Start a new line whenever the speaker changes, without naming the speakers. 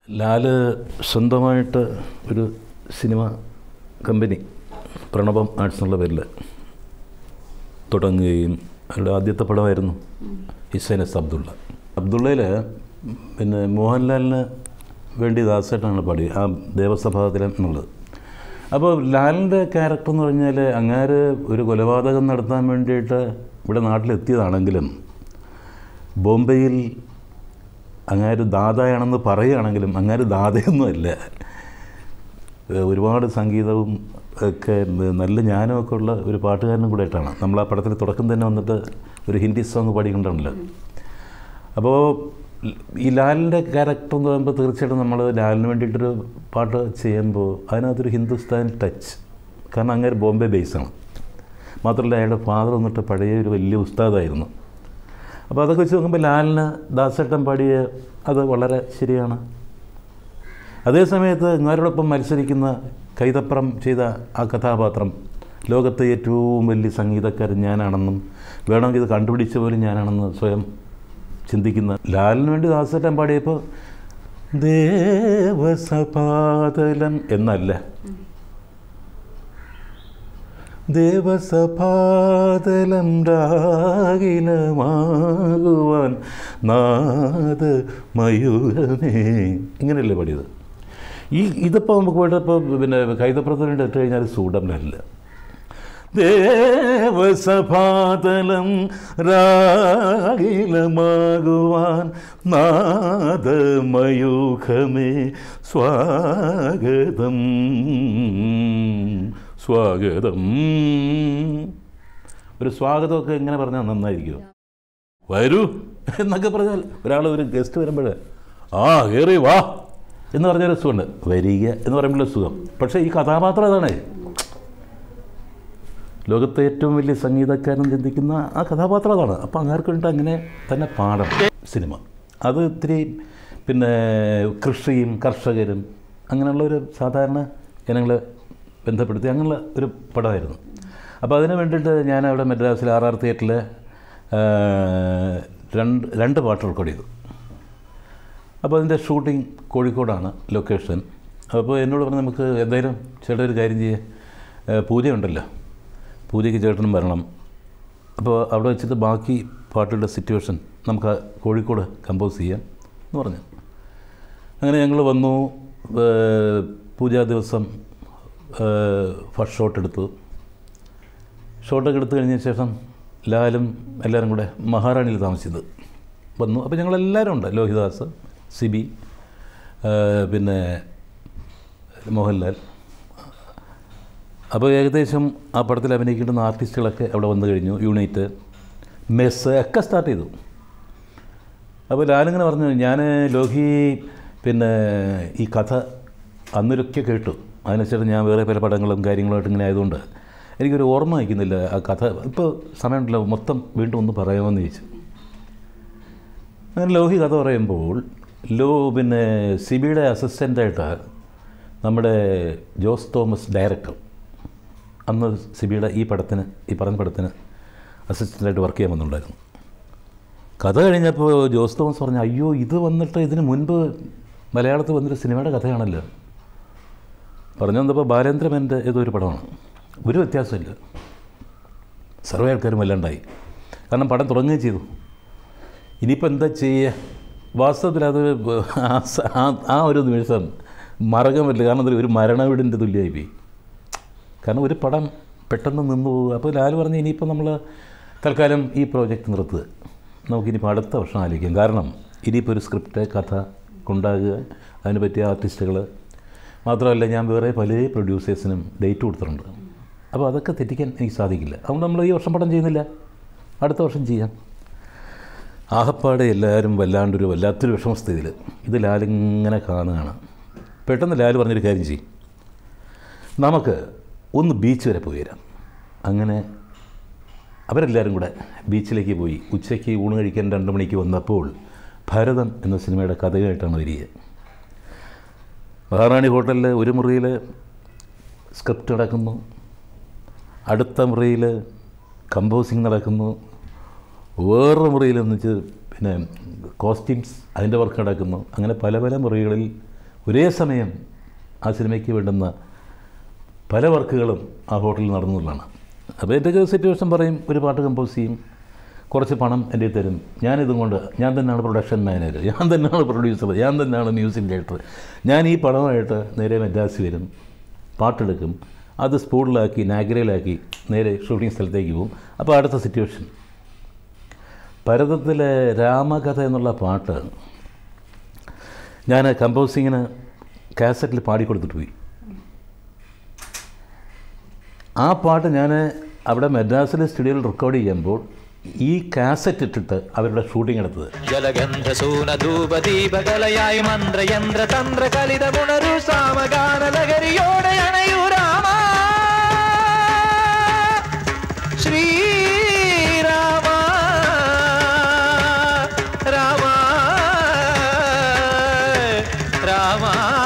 ലാല് സ്വന്തമായിട്ട് ഒരു cinema company പ്രണവം arts എന്നുള്ള പേരിൽ തുടങ്ങുകയും അവരുടെ ആദ്യത്തെ പടമായിരുന്നു ഹിസൈൻ എസ് അബ്ദുള്ള അബ്ദുള്ളയിൽ പിന്നെ മോഹൻലാലിന് വേണ്ടി ദാസേട്ടാണ് പാടി ആ ദേവസഭാതിലം എന്നുള്ളത് അപ്പോൾ ലാലിൻ്റെ ക്യാരക്ടർ എന്ന് പറഞ്ഞാൽ അങ്ങാര് ഒരു കൊലപാതകം നടത്താൻ വേണ്ടിയിട്ട് ഇവിടെ നാട്ടിലെത്തിയതാണെങ്കിലും ബോംബെയിൽ അങ്ങാര് ദാതയാണെന്ന് പറയുകയാണെങ്കിലും അങ്ങാര് ദാതയൊന്നുമല്ല ഏഹ് ഒരുപാട് സംഗീതവും ഒക്കെ നല്ല ജ്ഞാനമൊക്കെ ഉള്ള ഒരു പാട്ടുകാരനും കൂടെ ആയിട്ടാണ് നമ്മൾ ആ പടത്തിൽ തുടക്കം തന്നെ വന്നിട്ട് ഒരു ഹിന്ദി സോങ് പാടിക്കൊണ്ടാണല്ലോ അപ്പോൾ ഈ ലാലിൻ്റെ ക്യാരക്ടർ എന്ന് പറയുമ്പോൾ തീർച്ചയായിട്ടും നമ്മൾ ലാലിന് വേണ്ടിയിട്ടൊരു പാട്ട് ചെയ്യുമ്പോൾ അതിനകത്തൊരു ഹിന്ദുസ്ഥാൻ ടച്ച് കാരണം അങ്ങനെ ബോംബെ ബേസാണ് മാത്രമല്ല അയാളുടെ ഫാദർ വന്നിട്ട് പഴയ ഒരു വലിയ ഉസ്താദായിരുന്നു അപ്പോൾ അതൊക്കെ വെച്ച് നോക്കുമ്പോൾ ലാലിന് ദാസേട്ടൻ പാടിയ അത് വളരെ ശരിയാണ് അതേസമയത്ത് ഇങ്ങാരോടൊപ്പം മത്സരിക്കുന്ന കൈതപ്രം ചെയ്ത ആ കഥാപാത്രം ലോകത്തെ ഏറ്റവും വലിയ സംഗീതക്കാരൻ ഞാനാണെന്നും വേണമെങ്കിൽ ഇത് കണ്ടുപിടിച്ച പോലും ഞാനാണെന്ന് സ്വയം ചിന്തിക്കുന്ന ലാലിന് വേണ്ടി ദാസേട്ടൻ പാടിയപ്പോൾ ദേവസപാതലം എന്നല്ല ദേവസഭാതലം രാഗിലമാകുവാൻ നാദ മയൂരമേ ഇങ്ങനെയല്ലേ പാടിയത് ഈ ഇതിപ്പോൾ നമുക്ക് പോയിട്ടപ്പോൾ പിന്നെ കൈതപ്രദനുണ്ട് ഇട്ട് കഴിഞ്ഞാൽ സൂഡമില്ല ദേവസഭാതലം രാഗിലമാകുവാൻ നാദമയൂഖമേ സ്വാഗതം സ്വാഗതം ഒരു സ്വാഗതമൊക്കെ എങ്ങനെ പറഞ്ഞാൽ നന്നായിരിക്കും വരൂ എന്നൊക്കെ പറഞ്ഞാൽ ഒരാൾ ഒരു ഗസ്റ്റ് വരുമ്പോൾ ആ കയറി വാ എന്ന് പറഞ്ഞൊരു സുഖമുണ്ട് വരിക എന്ന് പറയുമ്പോൾ സുഖം പക്ഷേ ഈ കഥാപാത്രം അതാണ് ലോകത്തെ ഏറ്റവും വലിയ സംഗീതക്കാരൻ ചിന്തിക്കുന്ന ആ കഥാപാത്രം അതാണ് അപ്പോൾ അങ്ങാർക്ക് വേണ്ടി അങ്ങനെ തന്നെ പാടണം സിനിമ അത് ഇത്തിരി പിന്നെ കൃഷിയും കർഷകരും അങ്ങനെയുള്ള ഒരു സാധാരണ ജനങ്ങളെ ബന്ധപ്പെടുത്തി അങ്ങനെയുള്ള ഒരു പടമായിരുന്നു അപ്പോൾ അതിന് വേണ്ടിയിട്ട് ഞാൻ അവിടെ മദ്രാസിൽ ആർ ആർ തിയേറ്ററിൽ രണ്ട് രണ്ട് പാട്ട് റെക്കോർഡ് ചെയ്തു അപ്പോൾ അതിൻ്റെ ഷൂട്ടിംഗ് കോഴിക്കോടാണ് ലൊക്കേഷൻ അപ്പോൾ എന്നോട് പറഞ്ഞു നമുക്ക് എന്തായാലും ചേട്ടൻ ഒരു കാര്യം ചെയ്യേ പൂജയുണ്ടല്ലോ പൂജയ്ക്ക് ചേട്ടനും വരണം അപ്പോൾ അവിടെ വെച്ചിട്ട് ബാക്കി പാട്ടുകളുടെ സിറ്റുവേഷൻ നമുക്ക് കോഴിക്കോട് കമ്പോസ് ചെയ്യാം എന്ന് പറഞ്ഞു അങ്ങനെ ഞങ്ങൾ വന്നു ഏഹ് പൂജാ ദിവസം ഫസ്റ്റ് ഷോട്ട് എടുത്തു ഷോട്ടൊക്കെ എടുത്തു കഴിഞ്ഞ ശേഷം ലാലും എല്ലാവരും കൂടെ മഹാറാണിയിൽ താമസിച്ചത് വന്നു അപ്പോൾ ഞങ്ങളെല്ലാവരും ഉണ്ട് ലോഹിദാസ് സിബി ഏഹ് പിന്നെ മോഹൻലാൽ അപ്പോൾ ഏകദേശം ആ പടത്തിൽ അഭിനയിക്കുന്ന ആർട്ടിസ്റ്റുകളൊക്കെ അവിടെ വന്നു കഴിഞ്ഞു യൂണിറ്റ് മെസ്സ് ഒക്കെ സ്റ്റാർട്ട് ചെയ്തു അപ്പോൾ ലാലിങ്ങനെ പറഞ്ഞു ഞാൻ ലോഹി പിന്നെ ഈ കഥ അന്നൊരൊക്കെ കേട്ടു അതിനുശേഷം ഞാൻ വേറെ പല പടങ്ങളും കാര്യങ്ങളുമായിട്ട് ഇങ്ങനെ ആയതുകൊണ്ട് എനിക്കൊരു ഓർമ്മ വയ്ക്കുന്നില്ല ആ കഥ ഇപ്പോൾ സമയമുണ്ടല്ലോ മൊത്തം വീണ്ടും ഒന്ന് പറയാമെന്ന് ചോദിച്ചു അങ്ങനെ ലോഹി കഥ പറയുമ്പോൾ ലോ പിന്നെ സിബിയുടെ അസിസ്റ്റൻ്റായിട്ട് നമ്മുടെ ജോസ് തോമസ് ഡയറക്ടർ അന്ന് സിബിയുടെ ഈ പടത്തിന് ഈ പറഞ്ഞ പടത്തിന് അസിസ്റ്റൻ്റായിട്ട് വർക്ക് ചെയ്യാൻ വന്നിട്ടുണ്ടായിരുന്നു കഥ കഴിഞ്ഞപ്പോൾ ജോസ് തോമസ് പറഞ്ഞു അയ്യോ ഇത് വന്നിട്ട് ഇതിന് മുൻപ് മലയാളത്തിൽ വന്നൊരു സിനിമയുടെ കഥയാണല്ലോ പറഞ്ഞു വന്നപ്പോൾ ബാലേന്ദ്രമേൻ്റെ ഏതോ ഒരു പടമാണ് ഒരു വ്യത്യാസമില്ല സർവേ ആൾക്കാരും വല്ലാണ്ടായി കാരണം പടം തുടങ്ങുകയും ചെയ്തു ഇനിയിപ്പോൾ എന്താ ചെയ്യുക വാസ്തവത്തിൽ അത് ആ സ- ആ- ആ ഒരു നിമിഷം മറക്കാൻ പറ്റില്ല കാരണം അതിൽ ഒരു മരണവീടിൻ്റെ തുല്യമായി പോയി കാരണം ഒരു പടം പെട്ടെന്ന് നിന്ന് പോകുക അപ്പോൾ ലാൽ പറഞ്ഞ് ഇനിയിപ്പോൾ നമ്മൾ തൽക്കാലം ഈ പ്രോജക്റ്റ് നിർത്തുക നമുക്കിനിയിപ്പോൾ അടുത്ത വർഷം ആലോചിക്കാം കാരണം ഇനിയിപ്പോൾ ഒരു സ്ക്രിപ്റ്റ് കഥ കൊണ്ടാകുക അതിന് പറ്റിയ ആർട്ടിസ്റ്റുകൾ മാത്രമല്ല ഞാൻ വേറെ പല പ്രൊഡ്യൂസേഴ്സിനും ഡേറ്റ് കൊടുത്തിട്ടുണ്ട് അപ്പോൾ അതൊക്കെ തെറ്റിക്കാൻ എനിക്ക് സാധിക്കില്ല അതുകൊണ്ട് നമ്മൾ ഈ വർഷം പടം ചെയ്യുന്നില്ല അടുത്ത വർഷം ചെയ്യാം ആഹപ്പാടെ എല്ലാവരും വല്ലാണ്ടൊരു വല്ലാത്തൊരു വിഷമസ്ഥിതിയിൽ ഇത് ലാലിങ്ങനെ കാണുകയാണ് പെട്ടെന്ന് ലാൽ പറഞ്ഞൊരു കാര്യം ചെയ്യും നമുക്ക് ഒന്ന് ബീച്ച് വരെ പോയി വരാം അങ്ങനെ അവരെല്ലാവരും കൂടെ ബീച്ചിലേക്ക് പോയി ഉച്ചയ്ക്ക് ഊണ് കഴിക്കാൻ രണ്ട് മണിക്ക് വന്നപ്പോൾ ഭരതം എന്ന സിനിമയുടെ കഥയായിട്ടാണ് വരിക മഹാറാണി ഹോട്ടലിൽ ഒരു മുറിയിൽ സ്ക്രിപ്റ്റ് നടക്കുന്നു അടുത്ത മുറിയിൽ കമ്പോസിങ് നടക്കുന്നു വേറൊരു മുറിയിൽ ഒന്നിച്ച് പിന്നെ കോസ്റ്റ്യൂംസ് അതിൻ്റെ വർക്ക് നടക്കുന്നു അങ്ങനെ പല പല മുറികളിൽ ഒരേ സമയം ആ സിനിമയ്ക്ക് വേണ്ടുന്ന പല വർക്കുകളും ആ ഹോട്ടലിൽ നടന്നതാണ് അപ്പോൾ എൻ്റെ സിറ്റുവേഷൻ പറയും ഒരു പാട്ട് കമ്പോസ് ചെയ്യും കുറച്ച് പണം എൻ്റെ കയ്യിൽ തരും ഞാനിതും കൊണ്ട് ഞാൻ തന്നെയാണ് പ്രൊഡക്ഷൻ മാനേജർ ഞാൻ തന്നെയാണ് പ്രൊഡ്യൂസർ ഞാൻ തന്നെയാണ് മ്യൂസിക് ഡയറക്ടർ ഞാൻ ഈ പണമായിട്ട് നേരെ മദ്രാസ് വരും പാട്ടെടുക്കും അത് സ്പൂളിലാക്കി നാഗ്രയിലാക്കി നേരെ ഷൂട്ടിംഗ് സ്ഥലത്തേക്ക് പോകും അപ്പോൾ അടുത്ത സിറ്റുവേഷൻ ഭരതത്തിലെ രാമകഥ എന്നുള്ള പാട്ട് ഞാൻ കമ്പോസിങ്ങിന് കാസറ്റിൽ പാടിക്കൊടുത്തിട്ട് പോയി ആ പാട്ട് ഞാൻ അവിടെ മദ്രാസിലെ സ്റ്റുഡിയോയിൽ റെക്കോർഡ് ചെയ്യുമ്പോൾ ഈ കാസറ്റ് ഇട്ടിട്ട് അവരുടെ ഷൂട്ടിംഗ് എടുത്തത്
ജലഗന്ധ സൂന ധൂപ ദീപകലയായി മന്ത്രയന്ത്ര തന്ത്ര കലിത ഗുണരു സാമഗാന ലഹരിയോടെ അണയൂ രാമ ശ്രീരാമ രാമ രാമ